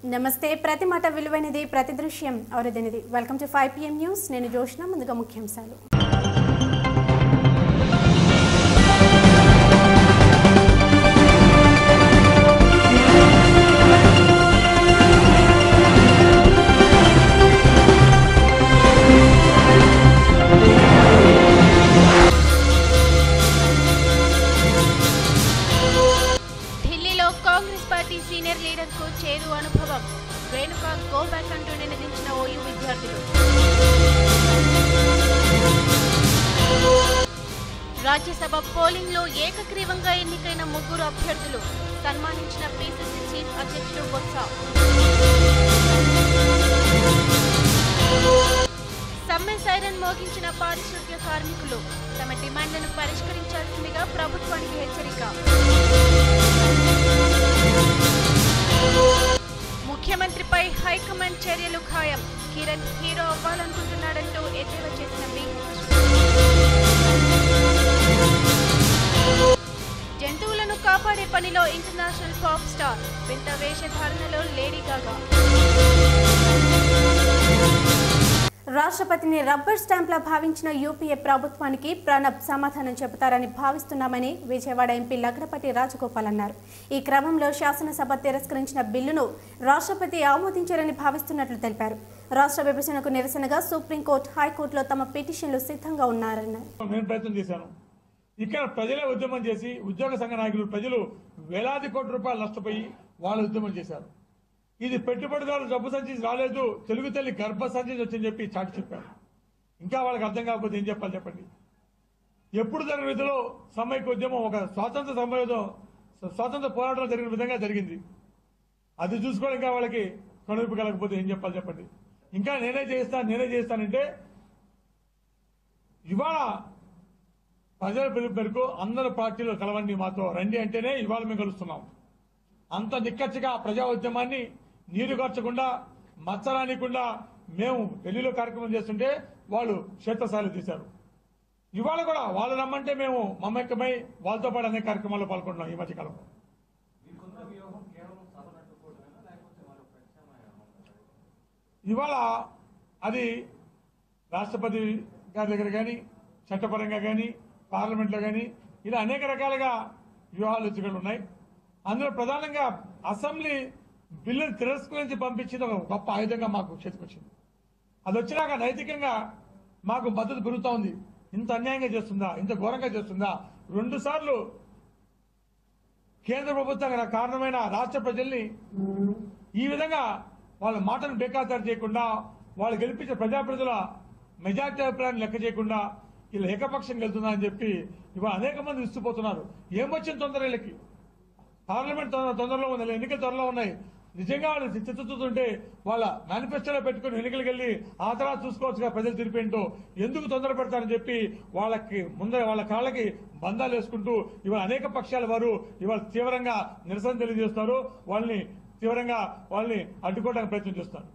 నమస్తే ప్రతి మాట విలువైనది ప్రతి దృశ్యం అవరదైనది welcome to five PM news నేను జోష్న ముందుగా ముఖ్యాంశాలు ఢిల్లీలో కాంగ్రెస్ పార్టీ సీనియర్ లీడర్ కు చేదు అనుభవం రేణుక గో బ్యాక్ అంటూ నినదించిన ఓయూ విద్యార్థులు రాజ్యసభ పోలింగ్ లో ఏకగ్రీవంగా ఎన్నికైన ముగ్గురు అభ్యర్థులు సన్మానించిన పిసిసి చీఫ్ అధ్యక్షుడు బొత్స సమ్మె సైరన్ మోగించిన పారిశుద్ధ్య కార్మికులు తమ డిమాండ్లను పరిష్కరించాల్సిందిగా ప్రభుత్వానికి హెచ్చరిక ముఖ్యమంత్రిపై హైకమాండ్ చర్యలు ఖాయం కిరణ్ హీరో అవ్వాలనుకుంటున్నాడంటూ ఎద్దేవా చేసిన బీహెచ్ జంతువులను కాపాడే పనిలో ఇంటర్నేషనల్ పాప్ స్టార్ వింత వేషధారణలో లేడీ గాగా రాష్ట్రపతిని రబ్బర్ స్టాంప్లా భావించిన యూపీఏ ప్రభుత్వానికి ప్రణబ్ సమాధానం చెబుతారని భావిస్తున్నామని విజయవాడ ఎంపీ లగడపతి రాజగోపాల్ అన్నారు ఈ క్రమంలో శాసనసభ తిరస్కరించిన బిల్లును రాష్ట్రపతి ఆమోదించారని భావిస్తున్నట్లు తెలిపారు రాష్ట్ర విభజనకు నిరసనగా సుప్రీంకోర్టు హైకోర్టులో తమ పిటిషన్లు సిద్ధంగా ఉన్నారన్నారు నేను ప్రయత్నం చేశాను ఇక్కడ ప్రజలే ఉద్యమం చేసి ఉద్యోగ సంఘ నాయకులు ప్రజలు వేలాది కోట్ల రూపాయలు నష్టపోయి వాళ్ళు ఉద్యమం చేశారు ఇది పెట్టుబడిదారులు డబ్బు సంచి రాలేదు తెలుగు తల్లి గర్భ సంచి వచ్చిందని చెప్పి చాటి చెప్పారు ఇంకా వాళ్ళకి అర్థం కాకపోతే ఏం చెప్పాలి చెప్పండి ఎప్పుడు జరిగిన విధంలో సమైక్య ఉద్యమం ఒక స్వాతంత్ర సమయంలో స్వాతంత్ర పోరాటం జరిగిన విధంగా జరిగింది అది చూసుకోవడం ఇంకా వాళ్ళకి కనువిప్పు కలగకపోతే ఏం చెప్పాలి చెప్పండి ఇంకా నేనే చేస్తాను నేనే చేస్తానంటే ఇవాళ ప్రజల పిలుపు మేరకు అందరు పార్టీలు కలవండి మాతో రండి అంటేనే ఇవాళ మేము కలుస్తున్నాం అంత నిక్కచ్చిగా ప్రజా ఉద్యమాన్ని నీరు కార్చకుండా మచ్చరానికుండా మేము ఢిల్లీలో కార్యక్రమం చేస్తుంటే వాళ్ళు క్షేత్రస్థాయిలో తీశారు ఇవాళ కూడా వాళ్ళు రమ్మంటే మేము మమ్మకమై వాళ్ళతో పాటు అనేక కార్యక్రమాల్లో పాల్గొంటున్నాం ఈ మధ్యకాలంలో ఇవాళ అది రాష్ట్రపతి గారి దగ్గర కానీ చట్టపరంగా కానీ పార్లమెంట్లో కానీ ఇలా అనేక రకాలుగా వ్యూహాలు ఎత్తుగడలు ఉన్నాయి అందులో ప్రధానంగా అసెంబ్లీ బిల్లును తిరస్కరించి పంపించింది ఒక గొప్ప ఆయుధంగా మాకు చేతికొచ్చింది అది వచ్చినాక నైతికంగా మాకు మద్దతు పెరుగుతా ఉంది ఇంత అన్యాయంగా చేస్తుందా ఇంత ఘోరంగా చేస్తుందా రెండు సార్లు కేంద్ర ప్రభుత్వం కారణమైన రాష్ట్ర ప్రజల్ని ఈ విధంగా వాళ్ళ మాటను బేఖాతరు చేయకుండా వాళ్ళు గెలిపించే ప్రజాప్రజల మెజార్టీ అభిప్రాయాన్ని లెక్క చేయకుండా ఇలా ఏకపక్షం వెళ్తుందా అని చెప్పి ఇవాళ అనేక మంది విస్తుపోతున్నారు ఏమొచ్చిన తొందర వీళ్ళకి పార్లమెంట్ తొందర తొందరలో ఉంది ఎన్నికలు త్వరలో ఉన్నాయి నిజంగా వాళ్ళు చిత్తచుతుంటే వాళ్ళ మేనిఫెస్టోలో పెట్టుకుని ఎన్నికలకు వెళ్ళి ఆ తర్వాత చూసుకోవచ్చుగా ప్రజలు తీర్పేంటో ఎందుకు తొందర పెడతారని చెప్పి వాళ్ళకి ముందర వాళ్ళ కాళ్ళకి బంధాలు వేసుకుంటూ ఇవాళ అనేక పక్షాల వారు ఇవాళ తీవ్రంగా నిరసన తెలియజేస్తారు వాళ్ళని తీవ్రంగా వాళ్ళని అడ్డుకోవడానికి ప్రయత్నం చేస్తారు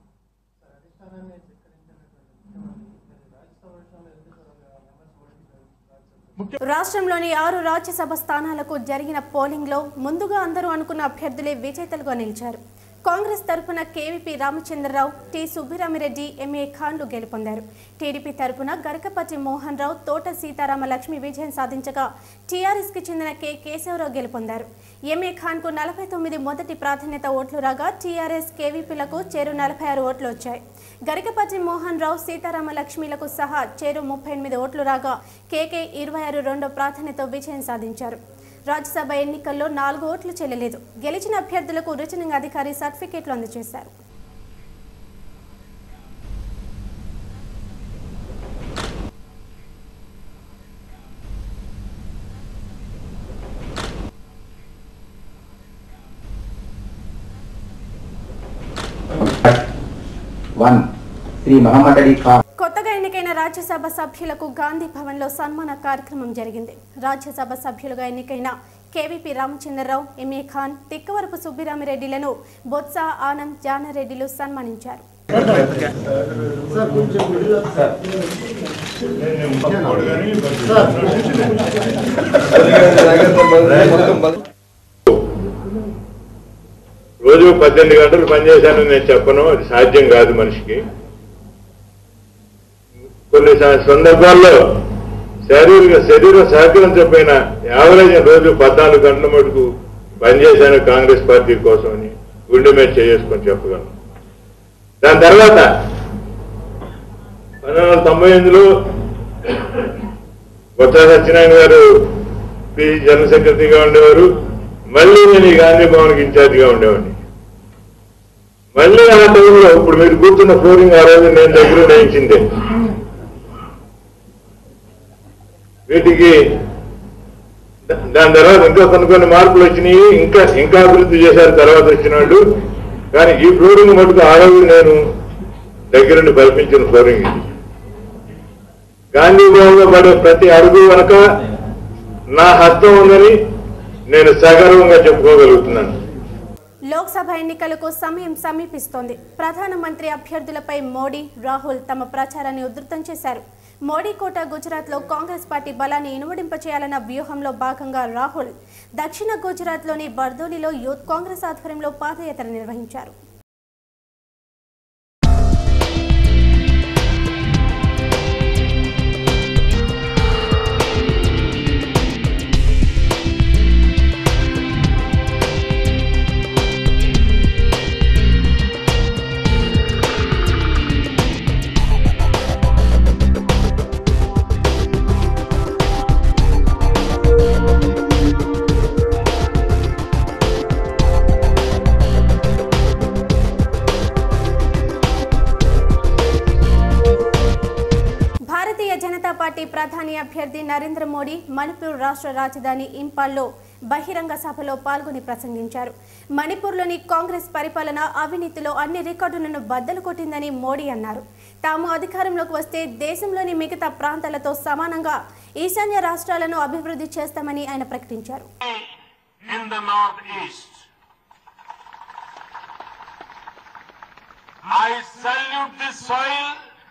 రాష్ట్రంలోని ఆరు రాజ్యసభ స్థానాలకు జరిగిన పోలింగ్లో ముందుగా అందరూ అనుకున్న అభ్యర్థులే విజేతలుగా నిలిచారు కాంగ్రెస్ తరపున KVP Ramachandrarao T Subbiramireddy MA ఖాన్లు గెలుపొందారు టీడీపీ తరపున గరకపతి మోహన్ రావు తోట సీతారామ లక్ష్మి విజయం సాధించగా టీఆర్ఎస్ కి చెందిన కె కేశవరావు గెలుపొందారు ఎంఏ ఖాన్ కు నలభై తొమ్మిది మొదటి ప్రాధాన్యత ఓట్లు రాగా టీఆర్ఎస్ కేవీపీలకు చేరు నలభై ఆరు ఓట్లు వచ్చాయి గరికపతి మోహన్ రావు సీతారామ లక్ష్మిలకు సహా చేరు ముప్పై ఎనిమిది ఓట్లు రాగా కేకే ఇరవై ఆరు రెండో ప్రాధాన్యత విజయం సాధించారు రాజ్యసభ ఎన్నికల్లో నాలుగు ఓట్లు చెల్లలేదు గెలిచిన అభ్యర్థులకు రిటర్నింగ్ అధికారి సర్టిఫికేట్లు అందజేశారు వన్ శ్రీ మహమ్మద్ అలీ ఖాన్ కొత్తగా ఎన్నికైన రాజ్యసభ సభ్యులకు గాంధీ భవన్లో సన్మాన కార్యక్రమం జరిగింది రాజ్యసభ సభ్యులుగా ఎన్నికైన కేవీపీ రామచంద్రరావు ఎంఏ ఖాన్ తిక్కవరపు సుబ్బిరామిరెడ్డిలను బొత్స ఆనంద్ జానారెడ్డిలు సన్మానించారు రోజు పద్దెనిమిది గంటలు పనిచేశానని నేను చెప్పను అది సాధ్యం కాదు మనిషికి కొన్ని స- సందర్భాల్లో శారీరక శరీరం సహకరించకపోయినా యావరేజ్ రోజు పద్నాలుగు గంటల మటుకు పనిచేశాను కాంగ్రెస్ పార్టీ కోసం అని గుండె మీద చేసుకొని చెప్పగలను దాని తర్వాత పంతొమ్మిది వందల తొంభై ఎనిమిదిలో కొత్త సత్యనారాయణ గారు పి జనరల్ సెక్రటరీగా ఉండేవారు మళ్ళీ నేను ఈ గాంధీ భవన్కి ఇన్ఛార్జిగా ఉండేవాడిని మళ్ళీ ఆ టైంలో ఇప్పుడు మీరు కూర్చున్న ఫ్లోరింగ్ ఆ రోజు నేను దగ్గర వేయించిందే వీటికి దా- దాని తర్వాత ఇంకా కొన్ని కొన్ని మార్పులు వచ్చినాయి ఇంకా ఇంకా అభివృద్ధి చేశారు తర్వాత వచ్చిన వాళ్ళు కానీ ఈ ఫ్లోరింగ్ మటుకు ఆ రోజు నేను దగ్గరుండి కల్పించిన ఫ్లోరింగ్ ఇది గాంధీ భవన్లో పడే ప్రతి అడుగు వెనక నా హస్తం ఉందని నేను సగర్వంగా చెప్పుకోగలుగుతున్నాను లోక్సభ ఎన్నికలకు సమయం సమీపిస్తోంది ప్రధానమంత్రి అభ్యర్థులపై మోడీ రాహుల్ తమ ప్రచారాన్ని ఉధృతం చేశారు మోడీ కోట గుజరాత్లో కాంగ్రెస్ పార్టీ బలాన్ని ఇనుమడింపచేయాలన్న వ్యూహంలో భాగంగా రాహుల్ దక్షిణ గుజరాత్లోని బర్దోలిలో యూత్ కాంగ్రెస్ ఆధ్వర్యంలో పాదయాత్ర నిర్వహించారు భారతీయ జనతా పార్టీ ప్రధాని అభ్యర్థి నరేంద్ర మోడీ మణిపూర్ రాష్ట్ర రాజధాని ఇంపాల్లో బహిరంగ సభలో పాల్గొని ప్రసంగించారు మణిపూర్లోని కాంగ్రెస్ పరిపాలన అవినీతిలో అన్ని రికార్డులను బద్దలు కొట్టిందని మోడీ అన్నారు తాము అధికారంలోకి వస్తే దేశంలోని మిగతా ప్రాంతాలతో సమానంగా ఈశాన్య రాష్ట్రాలను అభివృద్ధి చేస్తామని ఆయన ప్రకటించారు in the northeast. I salute this soil.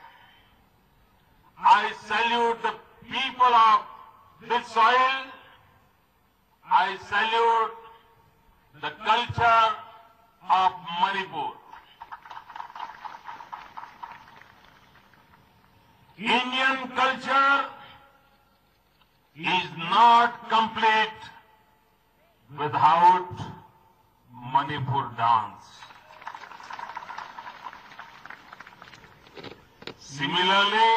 I salute the people of this soil. I salute the culture of Manipur. Indian culture is not complete without Manipur dance. Similarly,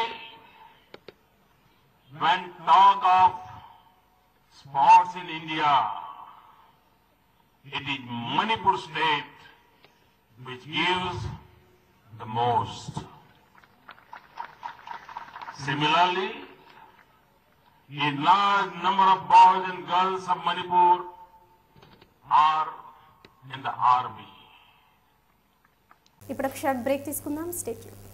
when talk of sports in India, it is Manipur state which gives the most. Similarly, a large number of boys and girls of Manipur are in the army. ఇప్పుడు ఒక short break తీసుకుందాం state